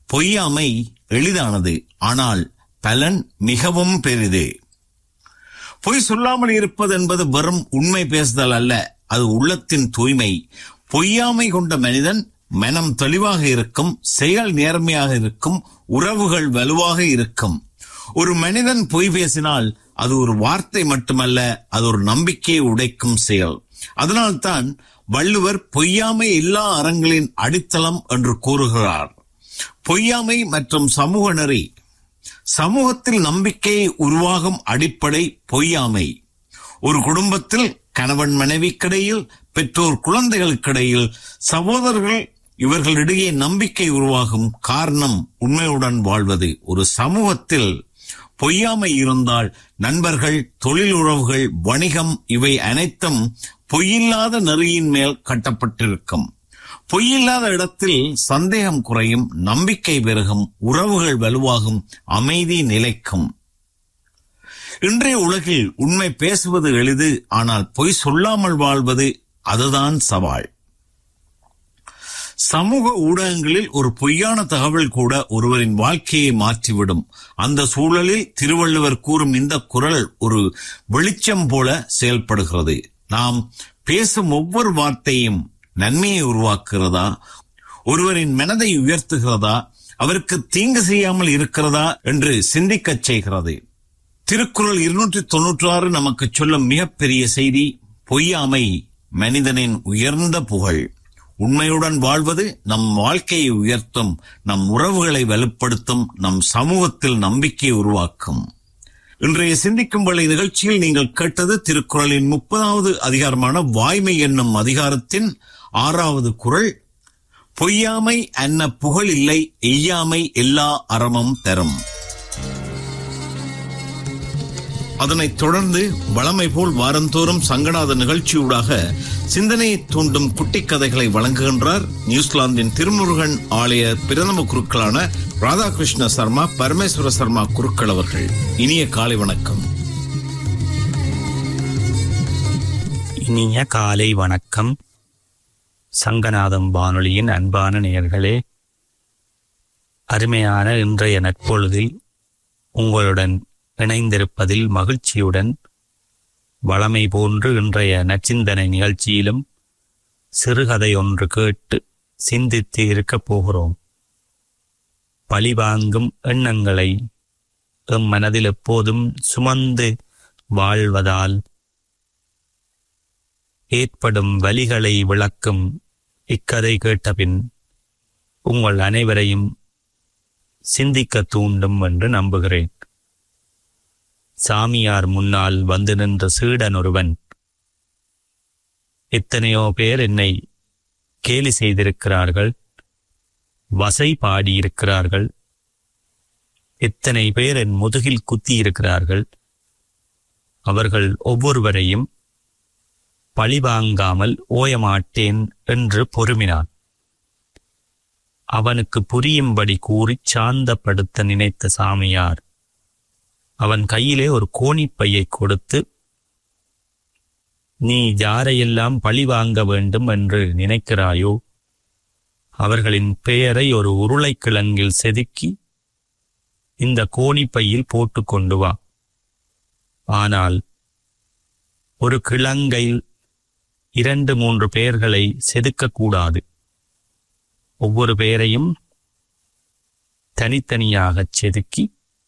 பொய்யாமை எளிதானது ஆனால் பலன் மிகவும் பெரிது பொய் சொல்லாமல் இருப்பது என்பது வெறும் உண்மை பேசுதல் அல்ல அது உள்ளத்தின் தூய்மை பொய்யாமை கொண்ட மனிதன் மனம் தெளிவாக இருக்கும் செயல் நேர்மையாக இருக்கும் உறவுகள் வலுவாக இருக்கும் ஒரு மனிதன் பொய் பேசினால் அது ஒரு வார்த்தை மட்டுமல்ல அது ஒரு நம்பிக்கையை உடைக்கும் செயல் அதனால்தான் வள்ளுவர் பொய்யாமை எல்லா அறங்களின் அடித்தளம் என்று கூறுகிறார் பொய்யாமை மற்றும் சமூக நெறி சமூகத்தில் நம்பிக்கையை உருவாகும் அடிப்படை பொய்யாமை ஒரு குடும்பத்தில் கணவன் மனைவிக்கிடையில் பெற்றோர் குழந்தைகளுக்கிடையில் சகோதரர்கள் இவர்களிடையே நம்பிக்கை உருவாகும் காரணம் உண்மையுடன் வாழ்வது ஒரு சமூகத்தில் பொய்யாமை இருந்தால் நண்பர்கள் தொழில் உறவுகள் வணிகம் இவை அனைத்தும் பொய்யில்லாத நெறியின் மேல் கட்டப்பட்டிருக்கும் பொய்யில்லாத இடத்தில் சந்தேகம் குறையும் நம்பிக்கை பெருகும் உறவுகள் வலுவாகும் அமைதி நிலைக்கும் இன்றைய உலகில் உண்மை பேசுவது எளிது ஆனால் பொய் சொல்லாமல் வாழ்வது அதுதான் சவால் சமூக ஊடகங்களில் ஒரு பொய்யான தகவல் கூட ஒருவரின் வாழ்க்கையை மாற்றிவிடும் அந்த சூழலில் திருவள்ளுவர் கூறும் இந்த குரல் ஒரு வெளிச்சம் போல செயல்படுகிறது நாம் பேசும் ஒவ்வொரு வார்த்தையும் நன்மையை உருவாக்குகிறதா ஒருவரின் மனதை உயர்த்துகிறதா அவருக்கு தீங்கு செய்யாமல் இருக்கிறதா என்று சிந்திக்கச் செய்கிறது திருக்குறள் இருநூற்றி தொன்னூற்றி ஆறு நமக்கு சொல்லும் மிகப்பெரிய செய்தி பொய்யாமை மனிதனின் உயர்ந்த புகழ் உண்மையுடன் வாழ்வது நம் வாழ்க்கையை உயர்த்தும் நம் உறவுகளை வலுப்படுத்தும் நம் சமூகத்தில் நம்பிக்கை உருவாக்கும் இன்றைய சிந்திக்கும் வழி நிகழ்ச்சியில் நீங்கள் கேட்டது திருக்குறளின் முப்பதாவது அதிகாரமான வாய்மை என்னும் அதிகாரத்தின் ஆறாவது குரல் பொய்யாமை அன்ன புகழ் இல்லை எய்யாமை எல்லா அறமும் தரும் அதனைத் தொடர்ந்து வளமை போல் வாரந்தோறும் சங்கநாத நிகழ்ச்சியூடாக சிந்தனையை தூண்டும் குட்டி கதைகளை வழங்குகின்றார் நியூசிலாந்தின் திருமுருகன் ஆலய பிரதம குருக்களான ராதாகிருஷ்ண சர்மா பரமேஸ்வர சர்மா குருக்கள் அவர்கள் இனிய காலை வணக்கம் இனிய காலை வணக்கம் சங்கநாதம் வானொலியின் அன்பான நேயர்களே அருமையான இன்றைய நட்பொழுதில் உங்களுடன் இணைந்திருப்பதில் மகிழ்ச்சியுடன் வளமை போன்று இன்றைய நச்சிந்தனை நிகழ்ச்சியிலும் சிறுகதை ஒன்று கேட்டு சிந்தித்து இருக்கப் போகிறோம் பழிவாங்கும் எண்ணங்களை எம் மனதில் எப்போதும் சுமந்து வாழ்வதால் ஏற்படும் வலிகளை விளக்கும் இக்கதை கேட்டபின் உங்கள் அனைவரையும் சிந்திக்க தூண்டும் என்று நம்புகிறேன் சாமியார் முன்னால் வந்து நின்ற சீடன் ஒருவன் எத்தனையோ பேர் என்னை கேலி செய்திருக்கிறார்கள் வசை பாடியிருக்கிறார்கள் எத்தனை பேர் என் முதுகில் குத்தியிருக்கிறார்கள் அவர்கள் ஒவ்வொருவரையும் பழிவாங்காமல் ஓயமாட்டேன் என்று பொறுமினான் அவனுக்கு புரியும்படி கூறி சாந்தப்படுத்த நினைத்த சாமியார் அவன் கையிலே ஒரு கோணிப்பையை கொடுத்து நீ யாரையெல்லாம் பழி வாங்க வேண்டும் என்று நினைக்கிறாயோ அவர்களின் பெயரை ஒரு உருளைக்கிழங்கில் செதுக்கி இந்த கோணிப்பையில் போட்டு கொண்டு வா ஆனால் ஒரு கிழங்கையில் இரண்டு மூன்று பெயர்களை செதுக்கக்கூடாது ஒவ்வொரு பெயரையும் தனித்தனியாகச் செதுக்கி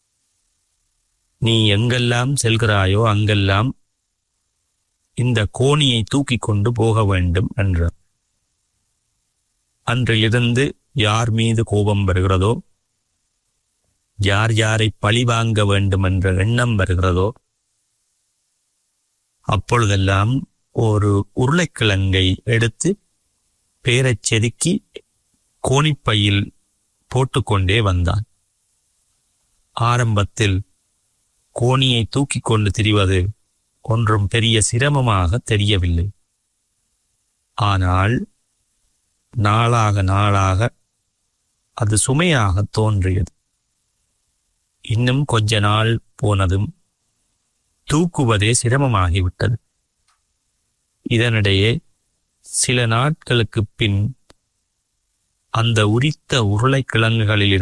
நீ எங்கெல்லாம் செல்கிறாயோ அங்கெல்லாம் இந்த கோணியை தூக்கி கொண்டு போக வேண்டும் என்றார் அன்றிலிருந்து யார் மீது கோபம் வருகிறதோ யார் யாரை பழிவாங்க வேண்டும் என்ற எண்ணம் வருகிறதோ அப்பொழுதெல்லாம் ஒரு உருளைக்கிழங்கை எடுத்து பேரைச் செதுக்கி கோணிப்பையில் போட்டுக்கொண்டே வந்தான் ஆரம்பத்தில் கோணியை தூக்கிக் கொண்டு திரிவது ஒன்றும் பெரிய சிரமமாக தெரியவில்லை ஆனால் நாளாக நாளாக அது சுமையாக தோன்றியது இன்னும் கொஞ்ச நாள் போனதும் தூக்குவதே சிரமமாகிவிட்டது இதனிடையே சில நாட்களுக்குப் பின் அந்த உரித்த உருளைக்கிழங்குகளில்